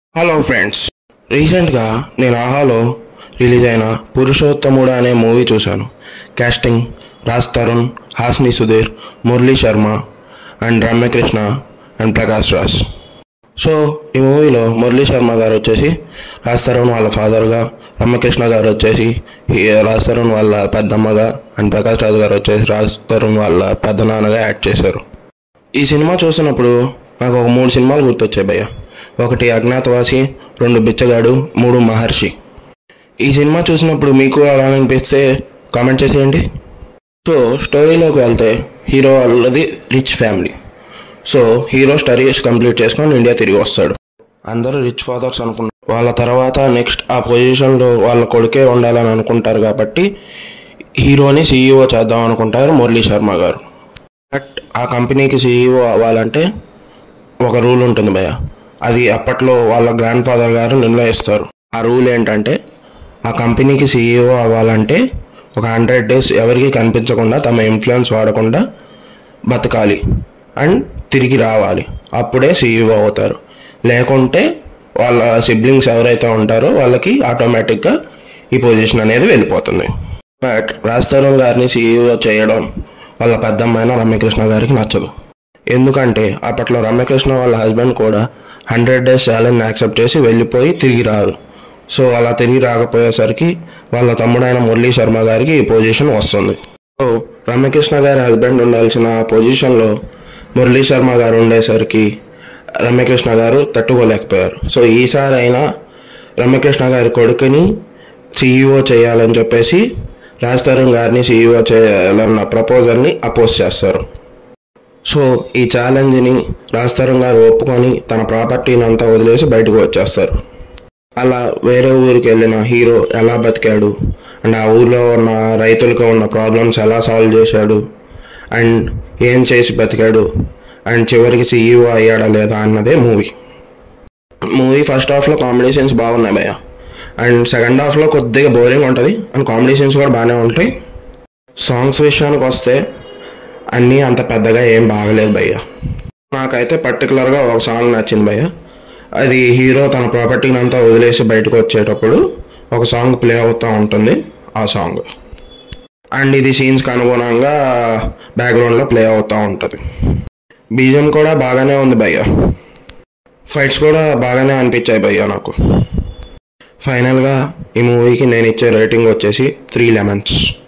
hello friends రీసెంట్గా నేను ఆహాలో రిలీజ్ అయిన పురుషోత్తముడు అనే మూవీ చూశాను casting Raj Tarun Hasini Sudhir Murali Sharma and Ramya Krishna and Prakash Raj so ఈ మూవీలో మురళీ శర్మ గారు వచ్చేసి రాజ్ తరుణ్ వాళ్ళ ఫాదర్గా రమ్యకృష్ణ గారు వచ్చేసి ఈ రాజ్ తరుణ్ వాళ్ళ పెద్దమ్మగా అండ్ ప్రకాష్ రాజ్ గారు వచ్చేసి రాజ్ తరుణ్ వాళ్ళ పెద్దనాన్నగా యాక్ట్ చేశారు ఈ సినిమా చూసినప్పుడు నాకు ఒక మూడు సినిమాలు గుర్తొచ్చాయి భయ్య ఒకటి అజ్ఞాతవాసి రెండు బిచ్చగాడు మూడు మహర్షి ఈ సినిమా చూసినప్పుడు మీకు అలా అనిపిస్తే కామెంట్ చేసేయండి సో స్టోరీలోకి వెళ్తే హీరో వాళ్ళది rich family so hero studies complete చేసుకొని ఇండియా తిరిగి వస్తాడు అందరూ రిచ్ ఫాదర్స్ అనుకున్నారు వాళ్ళ తర్వాత నెక్స్ట్ ఆ పొజిషన్లో వాళ్ళ కొడుకే ఉండాలని అనుకుంటారు కాబట్టి హీరోని సీఈఓ చేద్దాం అనుకుంటారు మురళీ శర్మ గారు బట్ ఆ కంపెనీకి సీఈఓ అవ్వాలంటే ఒక రూల్ ఉంటుంది భయ్య అది అప్పట్లో వాళ్ళ గ్రాండ్ ఫాదర్ గారు నిర్ణయిస్తారు ఆ రూల్ ఏంటంటే ఆ కంపెనీకి సీఈఓ అవ్వాలంటే ఒక హండ్రెడ్ డేస్ ఎవరికి కనిపించకుండా తమ ఇన్ఫ్లుయెన్స్ వాడకుండా బతకాలి అండ్ తిరిగి రావాలి అప్పుడే సీఈఓ అవుతారు లేకుంటే వాళ్ళ సిబ్లింగ్స్ ఎవరైతే ఉంటారో వాళ్ళకి ఆటోమేటిక్గా ఈ పొజిషన్ అనేది వెళ్ళిపోతుంది బట్ రాజ్ తరుణ్ గారిని సీఈఓ చేయడం వాళ్ళ పెద్దమ్మైన రమ్యకృష్ణ గారికి నచ్చదు ఎందుకంటే అప్పట్లో రమ్యకృష్ణ వాళ్ళ హస్బెండ్ కూడా హండ్రెడ్ డేస్ ఛాలెంజ్ యాక్సెప్ట్ చేసి వెళ్ళిపోయి తిరిగి రారు సో అలా తిరిగి రాకపోయేసరికి వాళ్ళ తమ్ముడైన మురళీ శర్మ గారికి ఈ పొజిషన్ వస్తుంది సో రమ్యకృష్ణ గారి హస్బెండ్ ఉండాల్సిన పొజిషన్లో మురళీ శర్మ గారు ఉండేసరికి రమ్యకృష్ణ గారు తట్టుకోలేకపోయారు సో ఈసారి అయినా రమ్యకృష్ణ గారి కొడుకుని సీఈఓ చేయాలని చెప్పేసి రాజ్ తరుణ్ గారిని సీఈఓ చేయాలన్న ప్రపోజల్ని అపోజ్ చేస్తారు సో ఈ ఛాలెంజ్ని రాజ్ తరుణ్ గారు ఒప్పుకొని తన ప్రాపర్టీని అంతా వదిలేసి బయటకు వచ్చేస్తారు అలా వేరే ఊరికి వెళ్ళిన హీరో ఎలా బతికాడు అండ్ ఆ ఊర్లో ఉన్న రైతులకు ఉన్న ప్రాబ్లమ్స్ ఎలా సాల్వ్ చేశాడు అండ్ ఏం చేసి బతికాడు అండ్ చివరికి సీఈఓ అయ్యాడా లేదా అన్నదే మూవీ మూవీ ఫస్ట్ హాఫ్లో కామెడీ సీన్స్ బాగున్నాయి భయ్య అండ్ సెకండ్ హాఫ్లో కొద్దిగా బోరింగ్ ఉంటుంది అండ్ కామెడీ సీన్స్ కూడా బాగానే ఉంటాయి సాంగ్స్ విషయానికి వస్తే అన్నీ అంత పెద్దగా ఏం బాగలేదు భయ్య నాకైతే పర్టికులర్గా ఒక సాంగ్ నచ్చింది భయ్య అది హీరో తన ప్రాపర్టీని అంతా వదిలేసి బయటకు వచ్చేటప్పుడు ఒక సాంగ్ ప్లే అవుతూ ఉంటుంది ఆ సాంగ్ అండ్ ఇది సీన్స్కి అనుగుణంగా బ్యాక్గ్రౌండ్లో ప్లే అవుతూ ఉంటుంది బీజం కూడా బాగానే ఉంది భయ్య ఫైట్స్ కూడా బాగానే అనిపించాయి భయ్య నాకు ఫైనల్గా ఈ మూవీకి నేను ఇచ్చే రేటింగ్ వచ్చేసి త్రీ లెమన్స్